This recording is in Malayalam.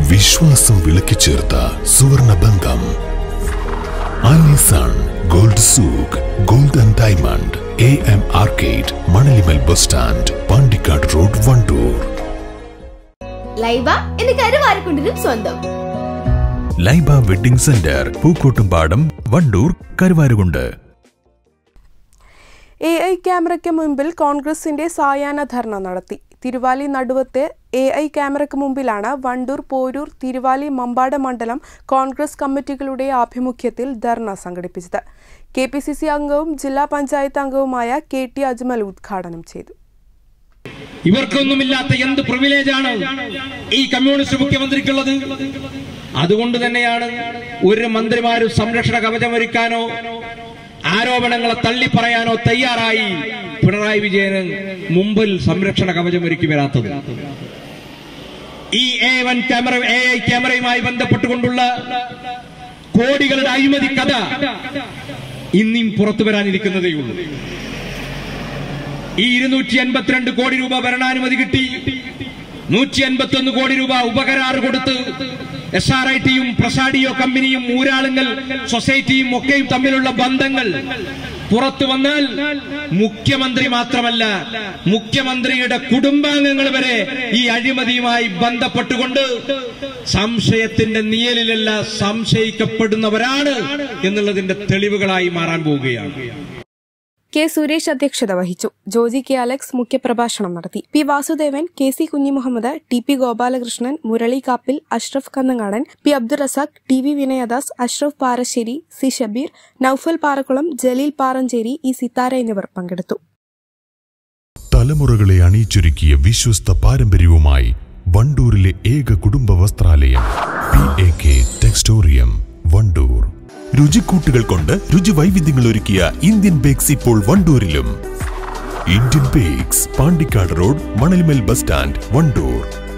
വിശ്വാസം വിളക്കിച്ചേർത്ത സുവർണ ബന്ധം Alison gold souk gold and diamond A M arcade Manalimal bus stand Pandikkad road Wandoor Laiba എന്ന് കരുവാരക്കുണ്ടിനും സ്വന്തം Laiba wedding centre Pookkottumpadam Wandoor Karuvarakundu A I ക്യാമറയ്ക്ക് മുമ്പിൽ കോൺഗ്രസിന്റെ സായാഹ്ന ധർണ നടത്തി തിരുവാലി നടുവത്തെ എ ഐ ക്യാമറയ്ക്ക് മുമ്പിലാണ് വണ്ടൂർ പോരൂർ തിരുവാലി മമ്പാട് മണ്ഡലം കോൺഗ്രസ് കമ്മിറ്റികളുടെ ആഭിമുഖ്യത്തിൽ ധർണ സംഘടിപ്പിച്ചത് കെ പി സി സി അംഗവും ജില്ലാ പഞ്ചായത്ത് അംഗവുമായ കെ ടി അജ്മൽ ഉദ്ഘാടനം ചെയ്തു ഇവർക്കൊന്നുമില്ലാത്ത എന്ത് പ്രിവിലേജാണ് ഈ കമ്മ്യൂണിസ്റ്റ് മുഖ്യമന്ത്രിക്കുള്ളത് അതുകൊണ്ട് തന്നെയാണ് ഒരു മന്ത്രിമാരും സംരക്ഷണ കവചമൊരുക്കാനോ ആരോപണങ്ങളെ തള്ളിപ്പറയാനോ തയ്യാറായി പിണറായി വിജയന് മുമ്പിൽ സംരക്ഷണ കവചമൊരുക്കി വരാത്തത് ഈ A one camera A I ക്യാമറയുമായി ബന്ധപ്പെട്ടുകൊണ്ടുള്ള കോടികളുടെ അഴിമതി കഥ ഇനിയും പുറത്തു വരാനിരിക്കുന്നതേയുള്ളൂ ഈ ഇരുന്നൂറ്റി അൻപത്തിരണ്ട് കോടി രൂപ ഭരണാനുമതി കിട്ടി നൂറ്റി അൻപത്തി ഒന്ന് കോടി രൂപ ഉപകരാർ കൊടുത്ത് എസ് ആർ ഐ ടിയും പ്രസാഡിയോ കമ്പനിയും ഊരാളുങ്ങൾ സൊസൈറ്റിയും ഒക്കെയും തമ്മിലുള്ള ബന്ധങ്ങൾ പുറത്തു വന്നാൽ മുഖ്യമന്ത്രി മാത്രമല്ല മുഖ്യമന്ത്രിയുടെ കുടുംബാംഗങ്ങൾ വരെ ഈ അഴിമതിയുമായി ബന്ധപ്പെട്ടുകൊണ്ട് സംശയത്തിന്റെ നിയലിലല്ല സംശയിക്കപ്പെടുന്നവരാണ് എന്നുള്ളതിന്റെ തെളിവുകളായി മാറാൻ പോവുകയാണ് കെ സുരേഷ് അധ്യക്ഷത വഹിച്ചു ജോജി കെ അലക്സ് മുഖ്യപ്രഭാഷണം നടത്തി പി വാസുദേവൻ കെ സി കുഞ്ഞിമുഹമ്മദ് ടി പി ഗോപാലകൃഷ്ണൻ മുരളി കാപ്പിൽ അഷ്റഫ് കന്നങ്ങാടൻ പി അബ്ദുൾ റസാഖ് ടി വി വിനയദാസ് അഷ്റഫ് പാറശ്ശേരി സി ഷബീർ നൌഫൽ പാറക്കുളം ജലീൽ പാറഞ്ചേരി ഇ സിത്താര എന്നിവർ പങ്കെടുത്തു തലമുറകളെ അണിയിച്ചൊരുക്കിയ വിശ്വസ്ത പാരമ്പര്യവുമായി വണ്ടൂരിലെ ഏക കുടുംബ വസ്ത്രാലയം പി എ കെ ടെക്സ്റ്റോറിയം വണ്ടൂർ രുചിക്കൂട്ടുകൾ കൊണ്ട് രുചി വൈവിധ്യങ്ങൾ ഒരുക്കിയ ഇന്ത്യൻ ബേക്സ് ഇപ്പോൾ വണ്ടൂരിലും Indian Bakes Pandikkad road Manalmel bus stand Wandoor